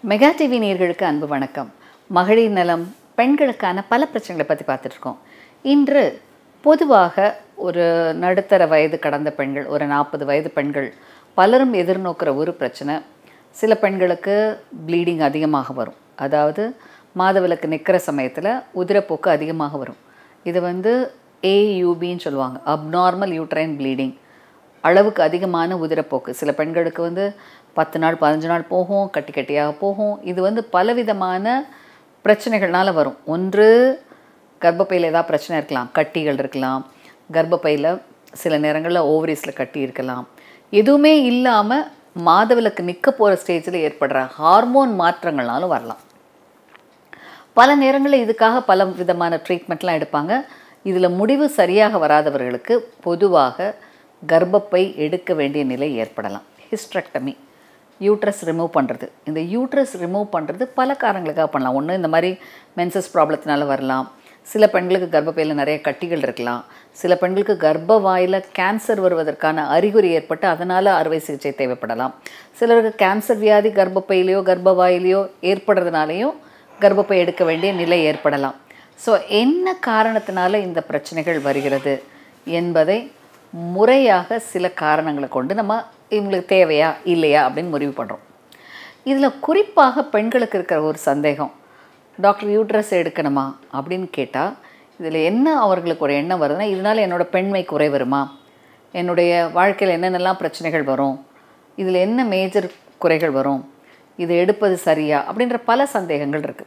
mega TV நேயர்களுக்கு அன்பு வணக்கம் மகளிர் நலம் பெண்களுக்கான பல பிரச்சனைகளை பற்றி பார்த்துட்ருக்கோம் இன்று பொதுவாக ஒரு நடுத்தர வயது கடந்த பெண்கள் ஒரு நாற்பது வயது பெண்கள் பலரும் எதிர்நோக்கிற ஒரு பிரச்சனை சில பெண்களுக்கு ப்ளீடிங் அதிகமாக வரும் அதாவது மாதவிலக்கு நிற்கிற சமயத்தில் உதிரப்போக்கு அதிகமாக வரும் இது வந்து ஏயூபின்னு சொல்லுவாங்க அப்நார்மல் யூட்ரைன் ப்ளீடிங் அளவுக்கு அதிகமான உதிரப்போக்கு சில பெண்களுக்கு வந்து பத்து நாள் பதினஞ்சு நாள் போகும் கட்டி கட்டியாக போகும் இது வந்து பலவிதமான பிரச்சனைகள்னால வரும் ஒன்று கர்ப்பப்பையில் ஏதாவது பிரச்சனை இருக்கலாம் கட்டிகள் இருக்கலாம் கர்ப்பப்பையில் சில நேரங்களில் ஓவரிஸில் கட்டி இருக்கலாம் எதுவுமே இல்லாமல் மாதவிலக்கு நிற்க போகிற ஸ்டேஜில் ஏற்படுற ஹார்மோன் மாற்றங்கள்னாலும் வரலாம் பல நேரங்களில் இதுக்காக பல விதமான ட்ரீட்மெண்ட்லாம் எடுப்பாங்க இதில் முடிவு சரியாக வராதவர்களுக்கு பொதுவாக கர்ப்பப்பை எடுக்க வேண்டிய நிலை ஏற்படலாம் ஹிஸ்ட்ரக்டமி யூட்ரஸ் ரிமூவ் பண்ணுறது இந்த யூட்ரஸ் ரிமூவ் பண்ணுறது பல காரணங்களுக்காக பண்ணலாம் ஒன்று இந்த மாதிரி மென்சஸ் ப்ராப்ளத்தினால வரலாம் சில பெண்களுக்கு கர்ப்பப்பையில் நிறைய கட்டிகள் இருக்கலாம் சில பெண்களுக்கு கர்ப்ப வாயில் கேன்சர் வருவதற்கான அறிகுறி ஏற்பட்டு அதனால் அறுவை சிகிச்சை தேவைப்படலாம் சிலருக்கு கேன்சர் வியாதி கர்ப்பப்பையிலையோ கர்ப்ப வாயிலையோ ஏற்படுறதுனாலையும் கர்ப்பப்பை எடுக்க வேண்டிய நிலை ஏற்படலாம் ஸோ என்ன காரணத்தினால இந்த பிரச்சனைகள் வருகிறது என்பதை முறையாக சில காரணங்களை கொண்டு நம்ம இவங்களுக்கு தேவையா இல்லையா அப்படின்னு முடிவு பண்ணுறோம் இதில் குறிப்பாக பெண்களுக்கு இருக்கிற ஒரு சந்தேகம் டாக்டர் யூட்ரஸ் எடுக்கணுமா அப்படின்னு கேட்டால் இதில் என்ன அவர்களுக்கு ஒரு எண்ணம் வருதுன்னா இதனால் என்னோட பெண்மை குறை வருமா என்னுடைய வாழ்க்கையில் என்னென்னலாம் பிரச்சனைகள் வரும் இதில் என்ன மேஜர் குறைகள் வரும் இது எடுப்பது சரியா அப்படின்ற பல சந்தேகங்கள் இருக்குது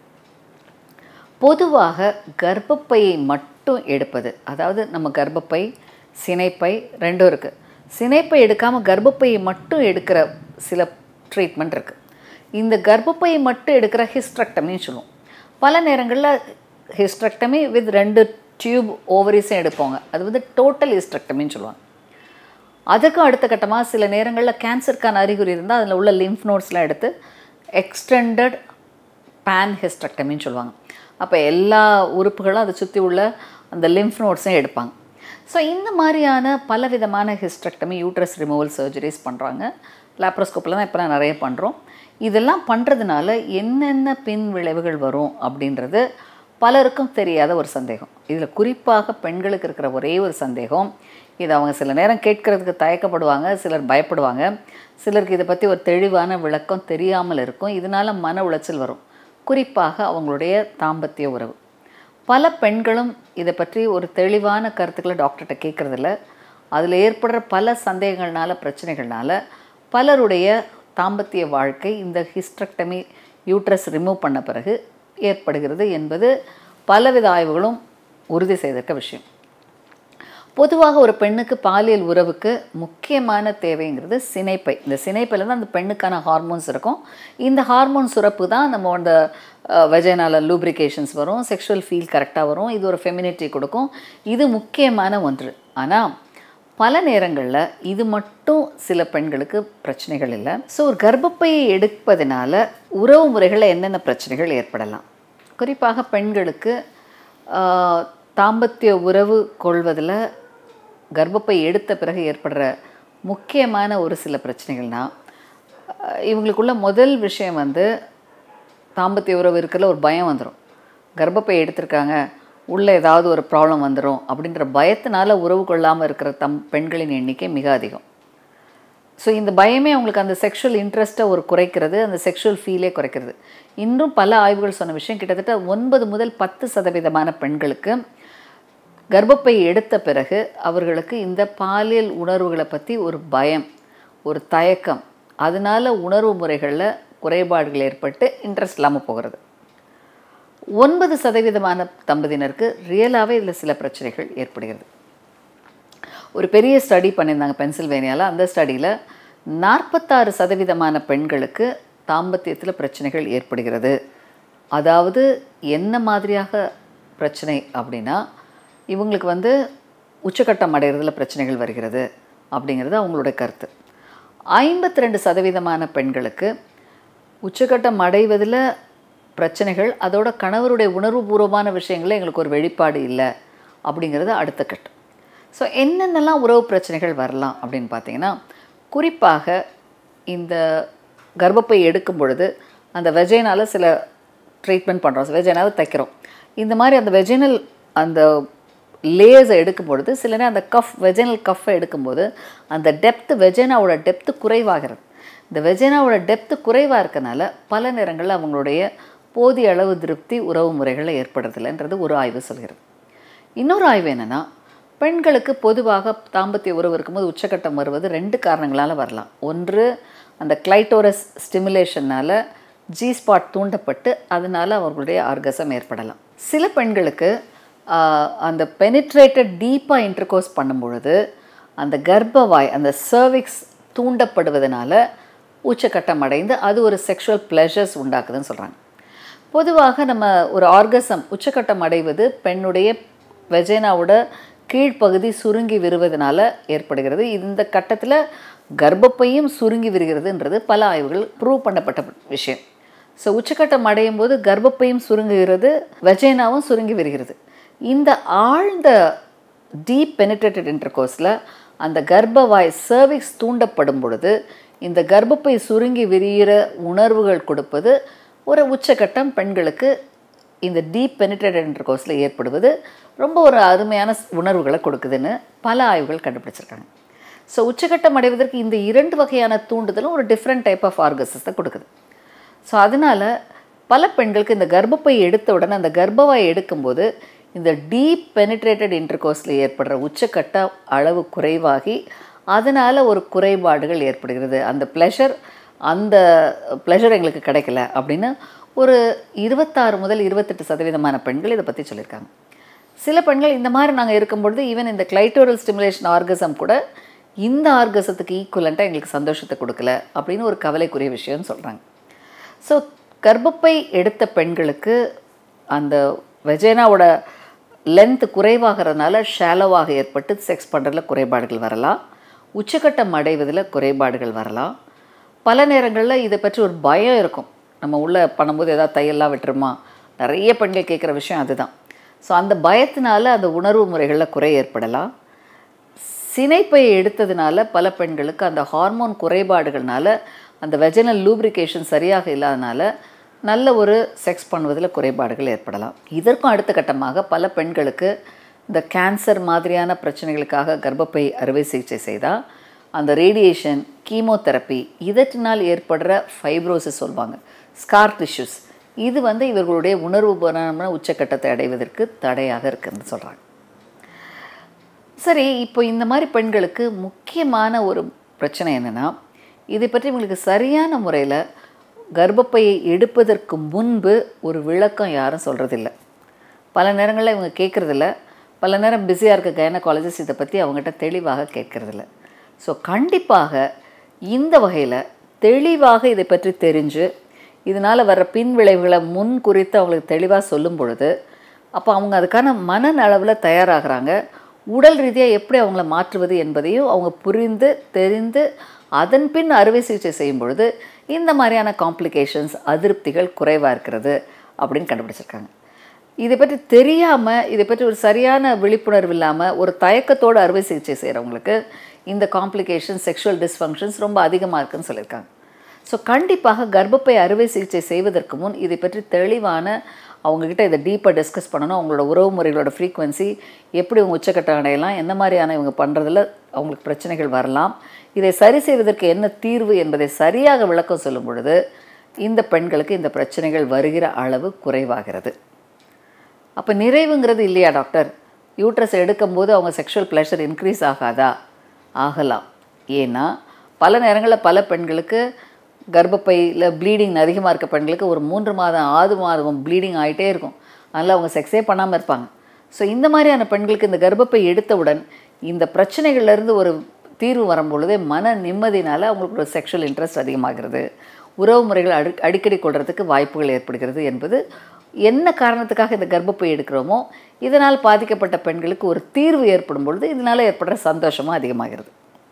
பொதுவாக கர்ப்பப்பையை மட்டும் எடுப்பது அதாவது நம்ம கர்ப்பப்பை சினைப்பை ரெண்டும் இருக்குது சினைப்பை எடுக்காமல் கர்ப்பப்பையை மட்டும் எடுக்கிற சில ட்ரீட்மெண்ட் இருக்குது இந்த கர்ப்பப்பையை மட்டும் எடுக்கிற ஹிஸ்ட்ரக்டமின்னு சொல்லுவோம் பல நேரங்களில் ஹிஸ்ட்ரக்டமி வித் ரெண்டு டியூப் ஓவரிஸும் எடுப்போங்க அது வந்து டோட்டல் ஹிஸ்ட்ரக்டமின்னு சொல்லுவாங்க அதுக்கும் அடுத்த கட்டமாக சில நேரங்களில் கேன்சருக்கான அறிகுறி இருந்தால் அதில் உள்ள லிம்ஃப் நோட்ஸ்லாம் எடுத்து எக்ஸ்டெண்டட் பேன் ஹிஸ்ட்ரக்டமின்னு சொல்லுவாங்க அப்போ எல்லா உறுப்புகளும் அதை சுற்றி உள்ள அந்த லிம்ஃப் நோட்ஸையும் எடுப்பாங்க ஸோ இந்த மாதிரியான பல விதமான ஹிஸ்ட்ரக்டமி யூட்ரஸ் ரிமூவல் சர்ஜரிஸ் பண்ணுறாங்க லேப்ரோஸ்கோப்பில் தான் இப்போலாம் நிறைய பண்ணுறோம் இதெல்லாம் பண்ணுறதுனால என்னென்ன பின் விளைவுகள் வரும் அப்படின்றது பலருக்கும் தெரியாத ஒரு சந்தேகம் இதில் குறிப்பாக பெண்களுக்கு இருக்கிற ஒரே ஒரு சந்தேகம் இது அவங்க சில நேரம் கேட்கறதுக்கு தயக்கப்படுவாங்க சிலர் பயப்படுவாங்க சிலருக்கு இதை பற்றி ஒரு தெளிவான விளக்கம் தெரியாமல் இருக்கும் இதனால் மன உளைச்சல் வரும் குறிப்பாக அவங்களுடைய தாம்பத்திய உறவு பல பெண்களும் இதை பற்றி ஒரு தெளிவான கருத்துக்களை டாக்டர்கிட்ட கேட்குறதில்ல அதில் ஏற்படுற பல சந்தேகங்கள்னால பிரச்சனைகள்னால பலருடைய தாம்பத்திய வாழ்க்கை இந்த ஹிஸ்ட்ரக்டமி யூட்ரஸ் ரிமூவ் பண்ண பிறகு ஏற்படுகிறது என்பது பலவித ஆய்வுகளும் உறுதி செய்திருக்க விஷயம் பொதுவாக ஒரு பெண்ணுக்கு பாலியல் உறவுக்கு முக்கியமான தேவைங்கிறது சினைப்பை இந்த சினைப்பையில் தான் அந்த பெண்ணுக்கான ஹார்மோன்ஸ் இருக்கும் இந்த ஹார்மோன் சுரப்பு தான் நம்ம அந்த வெஜைனால லூப்ரிகேஷன்ஸ் வரும் செக்ஷுவல் ஃபீல் கரெக்டாக வரும் இது ஒரு ஃபெமினிட்டி கொடுக்கும் இது முக்கியமான ஒன்று ஆனால் பல நேரங்களில் இது மட்டும் சில பெண்களுக்கு பிரச்சனைகள் இல்லை ஸோ ஒரு கர்ப்பப்பையை எடுப்பதனால உறவு முறைகளில் என்னென்ன பிரச்சனைகள் ஏற்படலாம் குறிப்பாக பெண்களுக்கு தாம்பத்திய உறவு கொள்வதில் கர்ப்பப்பை எடுத்த பிறகு ஏற்படுற முக்கியமான ஒரு சில பிரச்சனைகள்னால் இவங்களுக்குள்ள முதல் விஷயம் வந்து தாம்பத்திய உறவு இருக்கிறதுல ஒரு பயம் வந்துடும் கர்ப்பப்பை எடுத்திருக்காங்க உள்ளே ஏதாவது ஒரு ப்ராப்ளம் வந்துடும் அப்படின்ற பயத்தினால உறவு கொள்ளாமல் இருக்கிற தம் பெண்களின் எண்ணிக்கை மிக அதிகம் ஸோ இந்த பயமே அவங்களுக்கு அந்த செக்ஷுவல் இன்ட்ரெஸ்ட்டை ஒரு குறைக்கிறது அந்த செக்ஷுவல் ஃபீலே குறைக்கிறது இன்னும் பல ஆய்வுகள் சொன்ன விஷயம் கிட்டத்தட்ட ஒன்பது முதல் பத்து சதவீதமான பெண்களுக்கு கர்ப்பப்பை எடுத்த பிறகு அவர்களுக்கு இந்த பாலியல் உணர்வுகளை பற்றி ஒரு பயம் ஒரு தயக்கம் அதனால் உணர்வு முறைகளில் குறைபாடுகள் ஏற்பட்டு இன்ட்ரெஸ்ட் இல்லாமல் போகிறது ஒன்பது சதவீதமான தம்பதியினருக்கு ரியலாகவே இதில் சில பிரச்சனைகள் ஏற்படுகிறது ஒரு பெரிய ஸ்டடி பண்ணியிருந்தாங்க பென்சில்வேனியாவில் அந்த ஸ்டடியில் நாற்பத்தாறு சதவீதமான பெண்களுக்கு தாம்பத்தியத்தில் பிரச்சனைகள் ஏற்படுகிறது அதாவது என்ன மாதிரியாக பிரச்சனை அப்படின்னா இவங்களுக்கு வந்து உச்சக்கட்டம் அடைகிறதுல பிரச்சனைகள் வருகிறது அப்படிங்கிறது அவங்களோட கருத்து ஐம்பத்தி ரெண்டு சதவீதமான பெண்களுக்கு உச்சக்கட்டம் அடைவதில் பிரச்சனைகள் அதோட கணவருடைய உணர்வுபூர்வமான விஷயங்களில் எங்களுக்கு ஒரு வெளிப்பாடு இல்லை அப்படிங்கிறது அடுத்த கட்டம் ஸோ என்னென்னலாம் உறவு பிரச்சனைகள் வரலாம் அப்படின்னு பார்த்தீங்கன்னா குறிப்பாக இந்த கர்ப்பப்பை எடுக்கும் பொழுது அந்த வெஜைனால சில ட்ரீட்மெண்ட் பண்ணுறோம் வெஜைனாவை தைக்கிறோம் இந்த மாதிரி அந்த வெஜைனல் அந்த லேயர்ஸை எடுக்கும் பொழுது சில நேரம் அந்த கஃப் வெஜைனல் கஃப்பை எடுக்கும்போது அந்த டெப்த்து வெஜைனாவோட டெப்த்து குறைவாகிறது இந்த வெஜைனாவோட டெப்த்து குறைவாக இருக்கனால பல நேரங்களில் அவங்களுடைய போதிய அளவு திருப்தி உறவு முறைகளில் ஏற்படுறதில்லைன்றது ஒரு ஆய்வு சொல்கிறது இன்னொரு ஆய்வு என்னென்னா பெண்களுக்கு பொதுவாக தாம்பத்திய உறவு இருக்கும்போது உச்சக்கட்டம் வருவது ரெண்டு காரணங்களால் வரலாம் ஒன்று அந்த கிளைட்டோரஸ் ஸ்டிமுலேஷனால் ஜி ஸ்பாட் தூண்டப்பட்டு அதனால் அவர்களுடைய ஆர்கசம் ஏற்படலாம் சில பெண்களுக்கு ஆஹ், அந்த பெனிட்ரேட்டட் டீப்பாக இன்டர்கோர்ஸ் பண்ணும் பொழுது அந்த கர்ப்பவாய் அந்த சர்விக்ஸ் தூண்டப்படுவதனால உச்சக்கட்டம் அடைந்து அது ஒரு செக்ஷுவல் ப்ளஷர்ஸ் உண்டாக்குதுன்னு சொல்கிறாங்க பொதுவாக நம்ம ஒரு ஆர்கசம் உச்சக்கட்டம் அடைவது பெண்ணுடைய வெஜைனாவோட கீழ்ப்பகுதி சுருங்கி விருவதனால ஏற்படுகிறது இந்த கட்டத்தில் கர்ப்பப்பையும் சுருங்கி விரிகிறதுன்றது பல ஆய்வுகள் ப்ரூவ் பண்ணப்பட்ட விஷயம் ஸோ உச்சக்கட்டம் அடையும் போது கர்ப்பப்பையும் சுருங்குகிறது வெஜைனாவும் சுருங்கி விரிகிறது இந்த ஆழ்ந்த டீப் பெனிட்ரேட்டட் இன்டர்கோர்ஸில் அந்த கர்ப்பவாய் சர்விக்ஸ் தூண்டப்படும் பொழுது இந்த கர்ப்பப்பை சுருங்கி விரிகிற உணர்வுகள் கொடுப்பது ஒரு உச்சக்கட்டம் பெண்களுக்கு இந்த டீப் பெனிட்ரேட்டட் இன்டர்கோர்ஸில் ஏற்படுவது ரொம்ப ஒரு அருமையான ஸ்- உணர்வுகளை கொடுக்குதுன்னு பல ஆய்வுகள் கண்டுபிடிச்சிருக்காங்க ஸோ உச்சக்கட்டம் அடைவதற்கு இந்த இரண்டு வகையான தூண்டுதலும் ஒரு டிஃப்ரெண்ட் டைப் ஆஃப் ஆர்கசஸை கொடுக்குது ஸோ அதனால் பல பெண்களுக்கு இந்த கர்ப்பப்பை எடுத்த உடனே அந்த கர்ப்பவாய் எடுக்கும்போது இந்த டீப் பெனிட்ரேட்டட் இன்டர்கோர்ஸில் ஏற்படுற உச்சக்கட்ட அளவு குறைவாகி அதனால் ஒரு குறைபாடுகள் ஏற்படுகிறது அந்த ப்ளஷர் அந்த ப்ளஷர் எங்களுக்கு கிடைக்கல அப்படின்னு ஒரு இருபத்தாறு முதல் இருபத்தெட்டு சதவீதமான பெண்கள் இதை பற்றி சொல்லியிருக்காங்க சில பெண்கள் இந்த மாதிரி நாங்கள் இருக்கும்பொழுது ஈவன் இந்த கிளைட்டோரல் ஸ்டிமுலேஷன் ஆர்கசம் கூட இந்த ஆர்கசத்துக்கு ஈக்குவலண்ட்டாக எங்களுக்கு சந்தோஷத்தை கொடுக்கல அப்படின்னு ஒரு கவலைக்குரிய விஷயம்னு சொல்கிறாங்க ஸோ கர்ப்பப்பை எடுத்த பெண்களுக்கு அந்த வெஜைனாவோட லென்த் குறைவாகிறதுனால ஷாலோவாக ஏற்பட்டு செக்ஸ் பண்ணுறதுல குறைபாடுகள் வரலாம் உச்சக்கட்டம் அடைவதில் குறைபாடுகள் வரலாம் பல நேரங்களில் இதை பற்றி ஒரு பயம் இருக்கும் நம்ம உள்ளே பண்ணும்போது ஏதாவது தையெல்லாம் விட்டுருமா நிறைய பெண்கள் கேட்குற விஷயம் அதுதான் ஸோ அந்த பயத்தினால அந்த உணர்வு முறைகளில் குறை ஏற்படலாம் சினைப்பையை எடுத்ததுனால பல பெண்களுக்கு அந்த ஹார்மோன் குறைபாடுகள்னால அந்த வெஜனல் லூப்ரிகேஷன் சரியாக இல்லாதனால நல்ல ஒரு செக்ஸ் பண்ணுவதில் குறைபாடுகள் ஏற்படலாம் இதற்கும் அடுத்த கட்டமாக பல பெண்களுக்கு இந்த கேன்சர் மாதிரியான பிரச்சனைகளுக்காக கர்ப்பப்பை அறுவை சிகிச்சை செய்தால் அந்த ரேடியேஷன் கீமோதெரப்பி இதற்றினால் ஏற்படுற ஃபைப்ரோசிஸ் சொல்லுவாங்க ஸ்கார் டிஷ்யூஸ் இது வந்து இவர்களுடைய உணர்வுபூர்வமான உச்சக்கட்டத்தை அடைவதற்கு தடையாக இருக்குன்னு சொல்கிறாங்க சரி இப்போ இந்த மாதிரி பெண்களுக்கு முக்கியமான ஒரு பிரச்சனை என்னென்னா இதை பற்றி இவங்களுக்கு சரியான முறையில் கர்ப்பப்பையை எடுப்பதற்கு முன்பு ஒரு விளக்கம் யாரும் சொல்கிறதில்ல பல நேரங்களில் இவங்க கேட்குறதில்ல பல நேரம் பிஸியாக இருக்க கைனகாலஜிஸ்ட் இதை பற்றி அவங்ககிட்ட தெளிவாக கேட்குறதில்ல ஸோ கண்டிப்பாக இந்த வகையில் தெளிவாக இதை பற்றி தெரிஞ்சு இதனால் வர்ற பின் விளைவுகளை முன் குறித்து அவங்களுக்கு தெளிவாக சொல்லும் பொழுது அப்போ அவங்க அதுக்கான மனநலவில் தயாராகிறாங்க உடல் ரீதியாக எப்படி அவங்கள மாற்றுவது என்பதையும் அவங்க புரிந்து தெரிந்து அதன் பின் அறுவை சிகிச்சை செய்யும் பொழுது இந்த மாதிரியான காம்ப்ளிகேஷன்ஸ் அதிருப்திகள் குறைவாக இருக்கிறது அப்படின்னு கண்டுபிடிச்சிருக்காங்க இதை பற்றி தெரியாமல் இதை பற்றி ஒரு சரியான விழிப்புணர்வு இல்லாமல் ஒரு தயக்கத்தோடு அறுவை சிகிச்சை செய்கிறவங்களுக்கு இந்த காம்ப்ளிகேஷன் செக்ஷுவல் டிஸ்ஃபங்க்ஷன்ஸ் ரொம்ப அதிகமாக இருக்குன்னு சொல்லியிருக்காங்க ஸோ கண்டிப்பாக கர்ப்பப்பை அறுவை சிகிச்சை செய்வதற்கு முன் இதை பற்றி தெளிவான அவங்கக்கிட்ட இதை டீப்பாக டிஸ்கஸ் பண்ணணும் அவங்களோட உறவு முறைகளோட ஃப்ரீக்குவென்சி எப்படி அவங்க உச்சக்கட்டம் அடையலாம் என்ன மாதிரியான இவங்க பண்ணுறதுல அவங்களுக்கு பிரச்சனைகள் வரலாம் இதை சரி செய்வதற்கு என்ன தீர்வு என்பதை சரியாக விளக்கம் சொல்லும் பொழுது இந்த பெண்களுக்கு இந்த பிரச்சனைகள் வருகிற அளவு குறைவாகிறது அப்போ நிறைவுங்கிறது இல்லையா டாக்டர் யூட்ரஸ் எடுக்கும்போது அவங்க செக்ஷுவல் ப்ளஷர் இன்க்ரீஸ் ஆகாதா ஆகலாம் ஏன்னா பல நேரங்களில் பல பெண்களுக்கு கர்ப்பப்பையில் ப்ளீடிங் அதிகமாக இருக்க பெண்களுக்கு ஒரு மூன்று மாதம் ஆறு மாதம் ப்ளீடிங் ஆகிட்டே இருக்கும் அதனால் அவங்க செக்ஸே பண்ணாமல் இருப்பாங்க ஸோ இந்த மாதிரியான பெண்களுக்கு இந்த கர்ப்பப்பை எடுத்தவுடன் இந்த பிரச்சனைகள்லேருந்து ஒரு தீர்வு வரும்பொழுதே மன நிம்மதினால் அவங்களுக்கு ஒரு செக்ஷுவல் இன்ட்ரெஸ்ட் அதிகமாகிறது உறவு முறைகள் அடி அடிக்கடி கொள்றதுக்கு வாய்ப்புகள் ஏற்படுகிறது என்பது என்ன காரணத்துக்காக இந்த கர்ப்பப்பை எடுக்கிறோமோ இதனால் பாதிக்கப்பட்ட பெண்களுக்கு ஒரு தீர்வு ஏற்படும் பொழுது இதனால் ஏற்படுற சந்தோஷமும் அதிகமாகிறது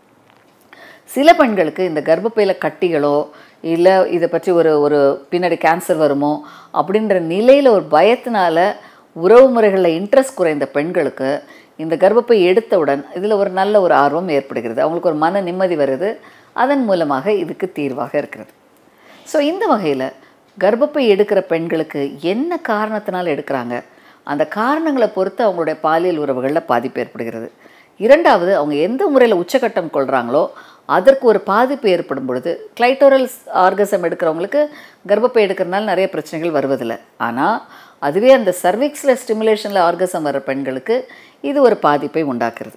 சில பெண்களுக்கு இந்த கர்ப்பப்பையில் கட்டிகளோ இல்லை இதை பற்றி ஒரு ஒரு பின்னாடி கேன்சர் வருமோ அப்படின்ற நிலையில் ஒரு பயத்தினால உறவு முறைகளில் இன்ட்ரெஸ்ட் குறைந்த பெண்களுக்கு இந்த கர்ப்பப்பை எடுத்தவுடன் இதில் ஒரு நல்ல ஒரு ஆர்வம் ஏற்படுகிறது அவங்களுக்கு ஒரு மன நிம்மதி வருது அதன் மூலமாக இதுக்கு தீர்வாக இருக்கிறது ஸோ இந்த வகையில் கர்ப்பப்பை எடுக்கிற பெண்களுக்கு என்ன காரணத்தினால் எடுக்கிறாங்க அந்த காரணங்களை பொறுத்து அவங்களுடைய பாலியல் உறவுகளில் பாதிப்பு ஏற்படுகிறது இரண்டாவது அவங்க எந்த முறையில் உச்சக்கட்டம் கொள்கிறாங்களோ அதற்கு ஒரு பாதிப்பு ஏற்படும் பொழுது கிளைட்டோரல் ஆர்கசம் எடுக்கிறவங்களுக்கு கர்ப்பப்பை எடுக்கிறதுனால நிறைய பிரச்சனைகள் வருவதில்லை ஆனால் அதுவே அந்த சர்விக்ஸில் ஸ்டிமுலேஷனில் ஆர்கசம் வர பெண்களுக்கு இது ஒரு பாதிப்பை உண்டாக்குறது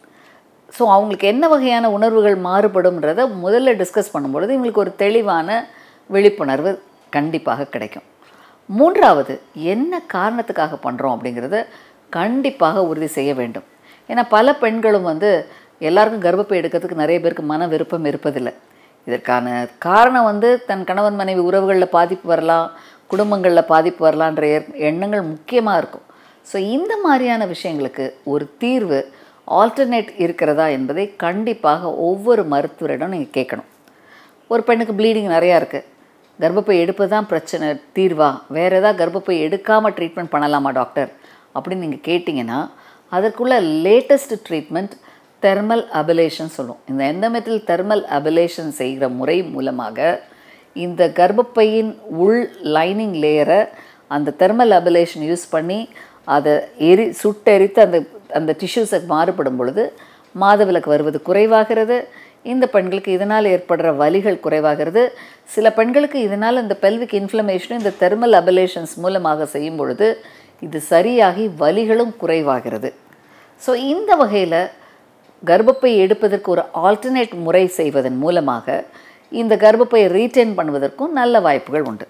ஸோ அவங்களுக்கு என்ன வகையான உணர்வுகள் மாறுபடும்ன்றத முதல்ல டிஸ்கஸ் பண்ணும்பொழுது இவங்களுக்கு ஒரு தெளிவான விழிப்புணர்வு கண்டிப்பாக கிடைக்கும் மூன்றாவது என்ன காரணத்துக்காக பண்ணுறோம் அப்படிங்கிறத கண்டிப்பாக உறுதி செய்ய வேண்டும் ஏன்னா பல பெண்களும் வந்து எல்லாருக்கும் கர்ப்பப்பை எடுக்கிறதுக்கு நிறைய பேருக்கு மன விருப்பம் இருப்பதில்லை இதற்கான காரணம் வந்து தன் கணவன் மனைவி உறவுகளில் பாதிப்பு வரலாம் குடும்பங்களில் பாதிப்பு வரலான்ற எ- எண்ணங்கள் முக்கியமாக இருக்கும் ஸோ இந்த மாதிரியான விஷயங்களுக்கு ஒரு தீர்வு ஆல்டர்னேட் இருக்கிறதா என்பதை கண்டிப்பாக ஒவ்வொரு மருத்துவரிடம் நீங்கள் கேட்கணும் ஒரு பெண்ணுக்கு ப்ளீடிங் நிறையா இருக்குது கர்ப்பப்பை எடுப்பது தான் பிரச்சனை தீர்வா வேறு ஏதாவது கர்ப்பப்பை எடுக்காமல் ட்ரீட்மெண்ட் பண்ணலாமா டாக்டர் அப்படின்னு நீங்கள் கேட்டிங்கன்னா அதற்குள்ள லேட்டஸ்ட் ட்ரீட்மெண்ட் தெர்மல் அபிலேஷன் சொல்லுவோம் இந்த எந்தமெத்தில் தெர்மல் அபிலேஷன் செய்கிற முறை மூலமாக இந்த கர்ப்பப்பையின் உள் லைனிங் லேயரை அந்த தெர்மல் அபிலேஷன் யூஸ் பண்ணி அதை எரி சுட்டெரித்து அந்த அந்த டிஷ்யூஸை மாறுபடும் பொழுது மாதவிலக்கு வருவது குறைவாகிறது இந்த பெண்களுக்கு இதனால் ஏற்படுற வலிகள் குறைவாகிறது சில பெண்களுக்கு இதனால் இந்த பெல்விக் இன்ஃப்ளமேஷனும் இந்த தெர்மல் அபிலேஷன்ஸ் மூலமாக செய்யும் பொழுது இது சரியாகி வலிகளும் குறைவாகிறது ஸோ இந்த வகையில் கர்ப்பப்பை எடுப்பதற்கு ஒரு ஆல்டர்னேட் முறை செய்வதன் மூலமாக இந்த கர்ப்பப்பையை ரீட்டைன் பண்ணுவதற்கும் நல்ல வாய்ப்புகள் உண்டு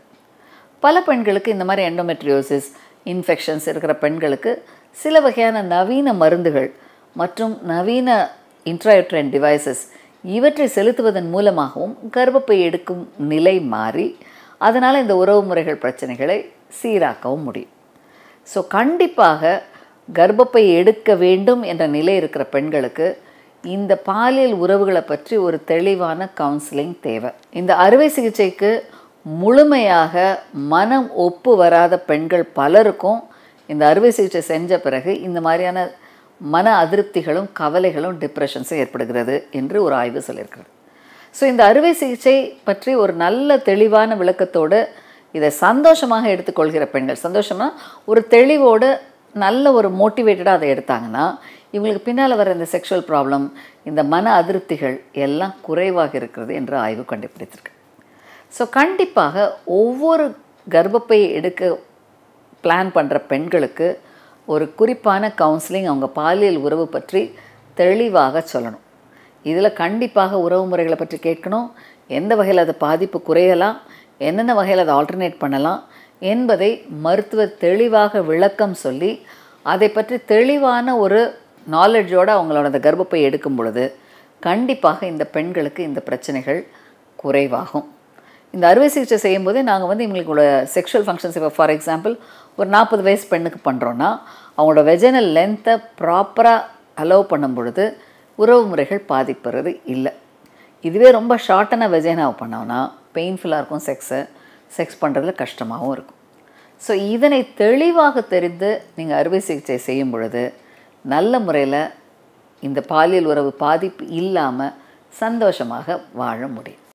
பல பெண்களுக்கு இந்த மாதிரி எண்டோமெட்ரியோசிஸ் இன்ஃபெக்ஷன்ஸ் இருக்கிற பெண்களுக்கு சில வகையான நவீன மருந்துகள் மற்றும் நவீன இன்ட்ராயூட்ரைன் டிவைசஸ் இவற்றை செலுத்துவதன் மூலமாகவும் கர்ப்பப்பை எடுக்கும் நிலை மாறி அதனால் இந்த உறவு முறைகள் பிரச்சனைகளை சீராக்கவும் முடியும் ஸோ கண்டிப்பாக கர்ப்பப்பை எடுக்க வேண்டும் என்ற நிலை இருக்கிற பெண்களுக்கு இந்த பாலியல் உறவுகளை பற்றி ஒரு தெளிவான கவுன்சிலிங் தேவை இந்த அறுவை சிகிச்சைக்கு முழுமையாக மனம் ஒப்பு வராத பெண்கள் பலருக்கும் இந்த அறுவை சிகிச்சை செஞ்ச பிறகு இந்த மாதிரியான மன அதிருப்திகளும் கவலைகளும் டிப்ரெஷன்ஸும் ஏற்படுகிறது என்று ஒரு ஆய்வு சொல்லியிருக்கிறது ஸோ இந்த அறுவை சிகிச்சை பற்றி ஒரு நல்ல தெளிவான விளக்கத்தோடு இதை சந்தோஷமாக எடுத்துக்கொள்கிற பெண்கள் சந்தோஷமா ஒரு தெளிவோடு நல்ல ஒரு மோட்டிவேட்டடாக அதை எடுத்தாங்கன்னா இவங்களுக்கு பின்னால் வர இந்த செக்ஷுவல் ப்ராப்ளம் இந்த மன அதிருப்திகள் எல்லாம் குறைவாக இருக்கிறது என்று ஆய்வு கண்டுபிடித்திருக்கு ஸோ கண்டிப்பாக ஒவ்வொரு கர்ப்பப்பை எடுக்க பிளான் பண்ணுற பெண்களுக்கு ஒரு குறிப்பான கவுன்சிலிங் அவங்க பாலியல் உறவு பற்றி தெளிவாக சொல்லணும் இதில் கண்டிப்பாக உறவு முறைகளை பற்றி கேட்கணும் எந்த வகையில் அது பாதிப்பு குறையலாம் என்னென்ன வகையில் அதை ஆல்டர்னேட் பண்ணலாம் என்பதை மருத்துவர் தெளிவாக விளக்கம் சொல்லி அதை பற்றி தெளிவான ஒரு நாலெட்ஜோடு அவங்களோட அந்த கர்ப்பப்பை எடுக்கும் பொழுது கண்டிப்பாக இந்த பெண்களுக்கு இந்த பிரச்சனைகள் குறைவாகும் இந்த அறுவை சிகிச்சை செய்யும்போது நாங்கள் வந்து இவங்களோட செக்ஷுவல் ஃபங்க்ஷன்ஸ் இப்போ ஃபார் எக்ஸாம்பிள் ஒரு நாற்பது வயசு பெண்ணுக்கு பண்ணுறோன்னா அவங்களோட வெஜனல் லென்த்தை ப்ராப்பராக அலோவ் பண்ணும் பொழுது உறவு முறைகள் பாதிப்புறது இல்லை இதுவே ரொம்ப ஷார்ட்டான வெஜைனாவை பண்ணோம்னா பெயின்ஃபுல்லாக இருக்கும் செக்ஸை செக்ஸ் பண்ணுறதுல கஷ்டமாகவும் இருக்கும் ஸோ இதனை தெளிவாக தெரிந்து நீங்கள் அறுவை சிகிச்சை செய்யும் பொழுது நல்ல முறையில் இந்த பாலியல் உறவு பாதிப்பு இல்லாமல் சந்தோஷமாக வாழ முடியும்